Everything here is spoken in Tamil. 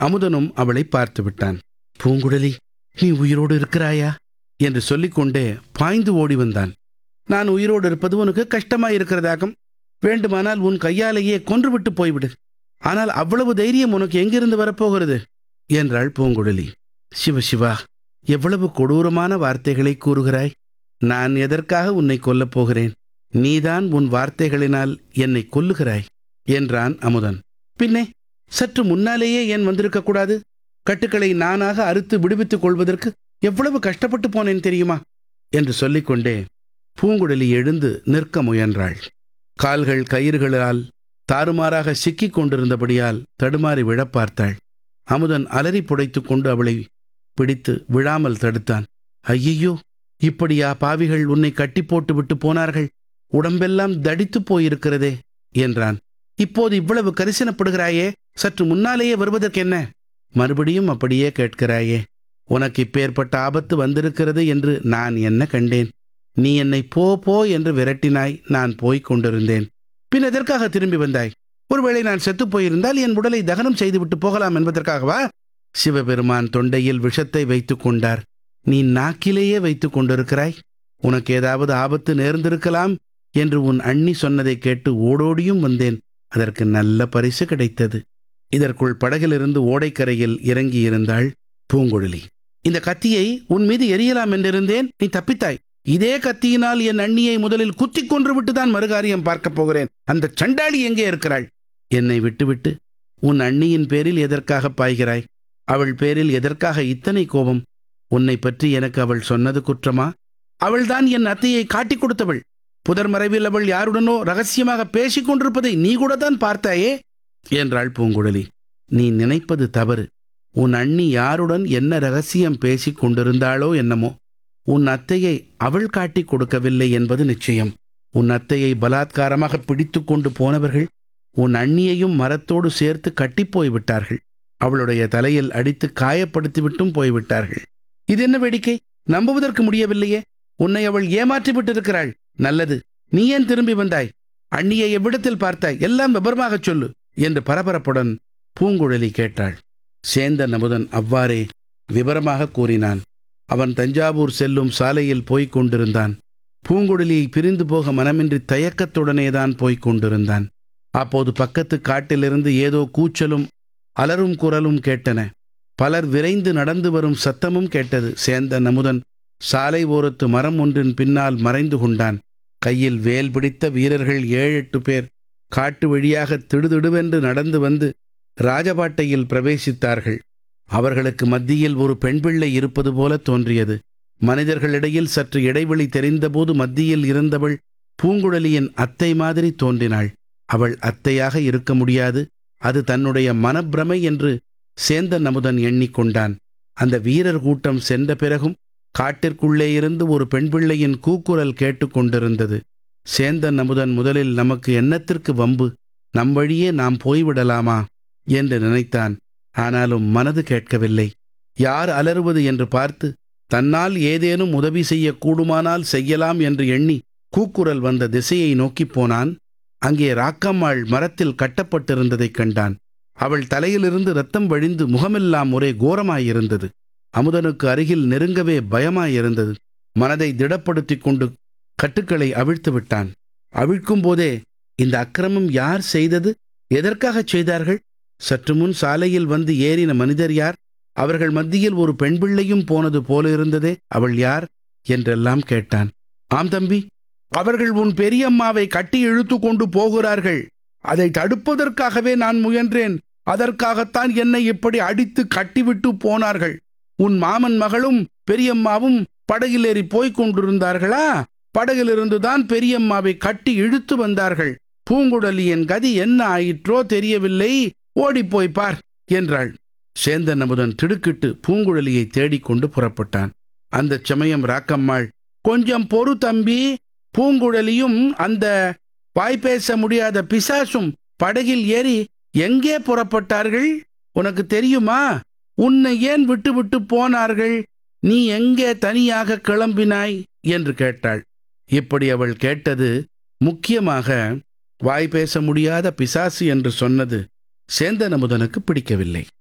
அமுதனும் அவளை பார்த்து விட்டான் பூங்குழலி நீ உயிரோடு இருக்கிறாயா என்று சொல்லிக்கொண்டே பாய்ந்து ஓடி வந்தான் நான் உயிரோடு இருப்பது உனக்கு கஷ்டமாய் இருக்கிறதாகும் வேண்டுமானால் உன் கையாலேயே கொன்றுவிட்டு போய்விடு ஆனால் அவ்வளவு தைரியம் உனக்கு எங்கிருந்து வரப்போகிறது என்றாள் பூங்குழலி சிவ சிவா எவ்வளவு கொடூரமான வார்த்தைகளை கூறுகிறாய் நான் எதற்காக உன்னை கொல்லப் போகிறேன் நீதான் உன் வார்த்தைகளினால் என்னை கொல்லுகிறாய் என்றான் அமுதன் பின்னே சற்று முன்னாலேயே ஏன் வந்திருக்க கூடாது கட்டுக்களை நானாக அறுத்து விடுவித்துக் கொள்வதற்கு எவ்வளவு கஷ்டப்பட்டு போனேன் தெரியுமா என்று சொல்லிக்கொண்டே பூங்குழலி எழுந்து நிற்க முயன்றாள் கால்கள் கயிறுகளால் தாறுமாறாக சிக்கிக் கொண்டிருந்தபடியால் தடுமாறி விழப் பார்த்தாள் அமுதன் அலறி புடைத்துக் கொண்டு அவளை பிடித்து விழாமல் தடுத்தான் ஐயையோ இப்படியா பாவிகள் உன்னை கட்டி போட்டு விட்டு போனார்கள் உடம்பெல்லாம் தடித்துப் போயிருக்கிறதே என்றான் இப்போது இவ்வளவு கரிசனப்படுகிறாயே சற்று முன்னாலேயே வருவதற்கென்ன மறுபடியும் அப்படியே கேட்கிறாயே உனக்கு இப்பேற்பட்ட ஆபத்து வந்திருக்கிறது என்று நான் என்ன கண்டேன் நீ என்னை போ போ என்று விரட்டினாய் நான் போய்க் கொண்டிருந்தேன் பின் எதற்காக திரும்பி வந்தாய் ஒருவேளை நான் செத்துப் போயிருந்தால் என் உடலை தகனம் செய்துவிட்டு போகலாம் என்பதற்காகவா சிவபெருமான் தொண்டையில் விஷத்தை வைத்துக் கொண்டார் நீ நாக்கிலேயே வைத்துக் கொண்டிருக்கிறாய் உனக்கு ஏதாவது ஆபத்து நேர்ந்திருக்கலாம் என்று உன் அண்ணி சொன்னதை கேட்டு ஓடோடியும் வந்தேன் அதற்கு நல்ல பரிசு கிடைத்தது இதற்குள் படகிலிருந்து ஓடைக்கரையில் இறங்கியிருந்தாள் பூங்குழலி இந்த கத்தியை உன் மீது எரியலாம் என்றிருந்தேன் நீ தப்பித்தாய் இதே கத்தியினால் என் அண்ணியை முதலில் குத்திக் கொன்று விட்டுதான் மறுகாரியம் பார்க்கப் போகிறேன் அந்த சண்டாளி எங்கே இருக்கிறாள் என்னை விட்டுவிட்டு உன் அண்ணியின் பேரில் எதற்காக பாய்கிறாய் அவள் பேரில் எதற்காக இத்தனை கோபம் உன்னை பற்றி எனக்கு அவள் சொன்னது குற்றமா அவள்தான் என் அத்தையை காட்டிக் கொடுத்தவள் புதர் மறைவில் அவள் யாருடனோ ரகசியமாக பேசிக் கொண்டிருப்பதை நீ கூட தான் பார்த்தாயே என்றாள் பூங்குழலி நீ நினைப்பது தவறு உன் அண்ணி யாருடன் என்ன ரகசியம் பேசிக் கொண்டிருந்தாளோ என்னமோ உன் அத்தையை அவள் காட்டிக் கொடுக்கவில்லை என்பது நிச்சயம் உன் அத்தையை பலாத்காரமாக பிடித்து கொண்டு போனவர்கள் உன் அண்ணியையும் மரத்தோடு சேர்த்து கட்டிப்போய் விட்டார்கள் அவளுடைய தலையில் அடித்து காயப்படுத்திவிட்டும் போய்விட்டார்கள் இது என்ன வேடிக்கை நம்புவதற்கு முடியவில்லையே உன்னை அவள் ஏமாற்றி விட்டிருக்கிறாள் நல்லது நீ ஏன் திரும்பி வந்தாய் அண்ணியை எவ்விடத்தில் பார்த்தாய் எல்லாம் விபரமாகச் சொல்லு என்று பரபரப்புடன் பூங்குழலி கேட்டாள் சேந்தன் அமுதன் அவ்வாறே விவரமாக கூறினான் அவன் தஞ்சாவூர் செல்லும் சாலையில் போய்க் கொண்டிருந்தான் பூங்குழலியை பிரிந்து போக மனமின்றி தயக்கத்துடனேதான் போய்க் கொண்டிருந்தான் அப்போது பக்கத்து காட்டிலிருந்து ஏதோ கூச்சலும் அலரும் குரலும் கேட்டன பலர் விரைந்து நடந்து வரும் சத்தமும் கேட்டது சேந்தன் அமுதன் சாலை ஓரத்து மரம் ஒன்றின் பின்னால் மறைந்து கொண்டான் கையில் வேல் பிடித்த வீரர்கள் ஏழெட்டு பேர் காட்டு வழியாக திடுதிடுவென்று நடந்து வந்து ராஜபாட்டையில் பிரவேசித்தார்கள் அவர்களுக்கு மத்தியில் ஒரு பெண் பிள்ளை இருப்பது போல தோன்றியது மனிதர்களிடையில் சற்று இடைவெளி தெரிந்தபோது மத்தியில் இருந்தவள் பூங்குழலியின் அத்தை மாதிரி தோன்றினாள் அவள் அத்தையாக இருக்க முடியாது அது தன்னுடைய மனப்பிரமை என்று சேந்தன் அமுதன் எண்ணிக்கொண்டான் அந்த வீரர் கூட்டம் சென்ற பிறகும் காட்டிற்குள்ளே இருந்து ஒரு பெண் பிள்ளையின் கூக்குரல் கேட்டுக்கொண்டிருந்தது சேந்தன் அமுதன் முதலில் நமக்கு எண்ணத்திற்கு வம்பு நம் வழியே நாம் போய்விடலாமா என்று நினைத்தான் ஆனாலும் மனது கேட்கவில்லை யார் அலறுவது என்று பார்த்து தன்னால் ஏதேனும் உதவி செய்யக்கூடுமானால் செய்யலாம் என்று எண்ணி கூக்குரல் வந்த திசையை நோக்கிப் போனான் அங்கே ராக்கம்மாள் மரத்தில் கட்டப்பட்டிருந்ததைக் கண்டான் அவள் தலையிலிருந்து ரத்தம் வழிந்து முகமெல்லாம் ஒரே கோரமாயிருந்தது அமுதனுக்கு அருகில் நெருங்கவே பயமாயிருந்தது மனதை திடப்படுத்திக் கொண்டு கட்டுக்களை அவிழ்த்து விட்டான் அவிழ்க்கும் போதே இந்த அக்கிரமம் யார் செய்தது எதற்காகச் செய்தார்கள் சற்று முன் சாலையில் வந்து ஏறின மனிதர் யார் அவர்கள் மத்தியில் ஒரு பெண் பிள்ளையும் போனது போல இருந்ததே அவள் யார் என்றெல்லாம் கேட்டான் ஆம் தம்பி அவர்கள் உன் பெரியம்மாவை கட்டி இழுத்து கொண்டு போகிறார்கள் அதை தடுப்பதற்காகவே நான் முயன்றேன் அதற்காகத்தான் என்னை இப்படி அடித்து கட்டிவிட்டு போனார்கள் உன் மாமன் மகளும் பெரியம்மாவும் படகிலேறி போய்க் கொண்டிருந்தார்களா படகிலிருந்துதான் பெரியம்மாவை கட்டி இழுத்து வந்தார்கள் பூங்குழலியின் கதி என்ன ஆயிற்றோ தெரியவில்லை ஓடிப்போய் பார் என்றாள் சேந்தன் அமுதன் திடுக்கிட்டு பூங்குழலியை தேடிக்கொண்டு புறப்பட்டான் அந்தச் சமயம் ராக்கம்மாள் கொஞ்சம் பொறு தம்பி பூங்குழலியும் அந்த வாய்ப்பேச முடியாத பிசாசும் படகில் ஏறி எங்கே புறப்பட்டார்கள் உனக்கு தெரியுமா உன்னை ஏன் விட்டு விட்டு போனார்கள் நீ எங்கே தனியாக கிளம்பினாய் என்று கேட்டாள் இப்படி அவள் கேட்டது முக்கியமாக வாய் பேச முடியாத பிசாசு என்று சொன்னது சேந்தன் அமுதனுக்கு பிடிக்கவில்லை